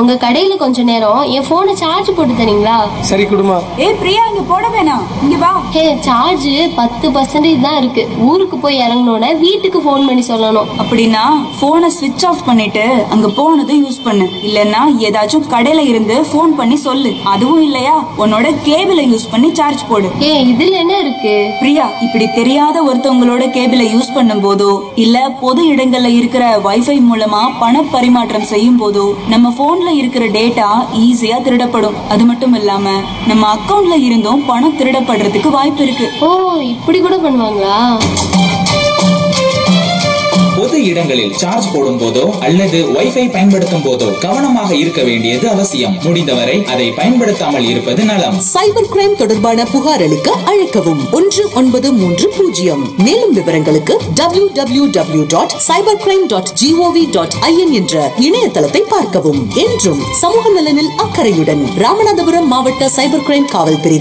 உங்க கடையில கொஞ்ச நேரம் என் போனை சார்ஜ் போட்டு தரீங்களா சரி குடுமா ஏய் பிரியா இங்க போட வேணாம் இங்க வா ஹே சார்ஜ் பத்து பர்சன்டேஜ் தான் இருக்கு ஊருக்கு போய் இறங்கினோட வீட்டுக்கு ஃபோன் பண்ணி சொல்லணும் அப்படின்னா போனை ஸ்விட்ச் ஆஃப் பண்ணிட்டு அங்க போனதும் யூஸ் பண்ணு இல்லனா ஏதாச்சும் கடையில இருந்து ஃபோன் பண்ணி சொல்லு அதுவும் இல்லையா உன்னோட கேபிளை யூஸ் பண்ணி சார்ஜ் போடு ஏ இதுல என்ன இருக்கு பிரியா இப்படி தெரியாத ஒருத்தவங்களோட கேபிளை யூஸ் பண்ணும் போதோ இல்ல பொது இடங்கள்ல இருக்கிற வைஃபை மூலமா பண பரிமாற்றம் செய்யும் போதோ நம்ம போன்ல இருக்கிற டேட்டா ஈஸியா திருடப்படும் அது மட்டும் இல்லாம நம்ம அக்கவுண்ட்ல இருந்தும் பணம் திருடப்படுறதுக்கு வாய்ப்பு இருக்கு ஓ இப்படி கூட பண்ணுவாங்களா பொது இடங்களில் சார்ஜ் போடும் போதோ அல்லது வைஃபை பயன்படுத்தும் போதோ கவனமாக இருக்க வேண்டியது அவசியம் முடிந்தவரை அதை பயன்படுத்தாமல் இருப்பது நலம் சைபர் கிரைம் தொடர்பான புகார் அளிக்க அழைக்கவும் ஒன்று ஒன்பது மூன்று பூஜ்ஜியம் மேலும் விவரங்களுக்கு W W W dot cyber crime dot G O V dot I N என்ற இணையதளத்தை பார்க்கவும் என்றும் சமூக நலனில் அக்கறையுடன் ராமநாதபுரம் மாவட்ட சைபர் கிரைம் காவல் பிரிவு